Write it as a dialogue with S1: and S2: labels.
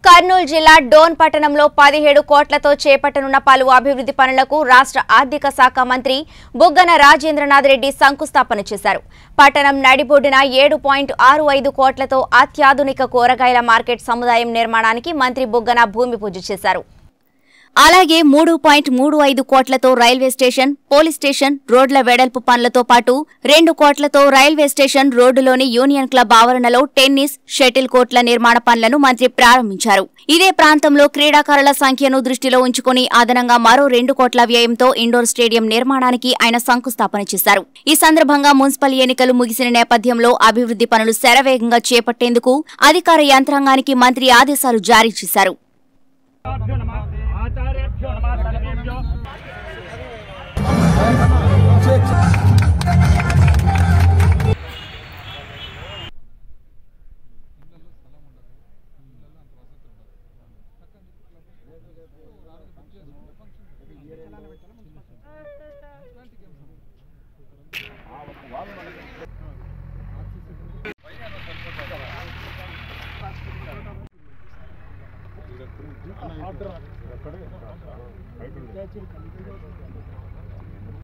S1: కర్నూలు జిల్లా డోన్ పట్టణంలో పదిహేడు కోట్లతో చేపట్టనున్న పలు అభివృద్ధి పనులకు రాష్ట్ర ఆర్థిక శాఖ మంత్రి బుగ్గన రాజేంద్రనాథ్ రెడ్డి శంకుస్థాపన చేశారు పట్టణం నడిబొడ్డున ఏడు పాయింట్ ఆరు ఐదు కోట్లతో అత్యాధునిక కూరగాయల మార్కెట్ సముదాయం నిర్మాణానికి మంత్రి బుగ్గన భూమి పూజ చేశారు అలాగే మూడు పాయింట్ మూడు ఐదు కోట్లతో రైల్వే స్టేషన్ పోలీస్ స్టేషన్ రోడ్ల వెడల్పు పనులతో పాటు రెండు కోట్లతో రైల్వే స్టేషన్ రోడ్డులోని యూనియన్ క్లబ్ ఆవరణలో టెన్నిస్ షటిల్ కోర్టుల నిర్మాణ పనులను మంత్రి ప్రారంభించారు ఇదే ప్రాంతంలో క్రీడాకారుల సంఖ్యను దృష్టిలో ఉంచుకుని అదనంగా మరో రెండు కోట్ల వ్యయంతో ఇండోర్ స్టేడియం నిర్మాణానికి ఆయన శంకుస్థాపన చేశారు ఈ సందర్భంగా మున్సిపల్ ఎన్నికలు ముగిసిన నేపథ్యంలో అభివృద్ధి పనులు శరవేగంగా చేపట్టేందుకు అధికార యంత్రాంగానికి మంత్రి ఆదేశాలు జారీ చేశారు
S2: ఆచార్యేభ్యో నమః ఆచార్యేభ్యో నమః సర్వేభ్యో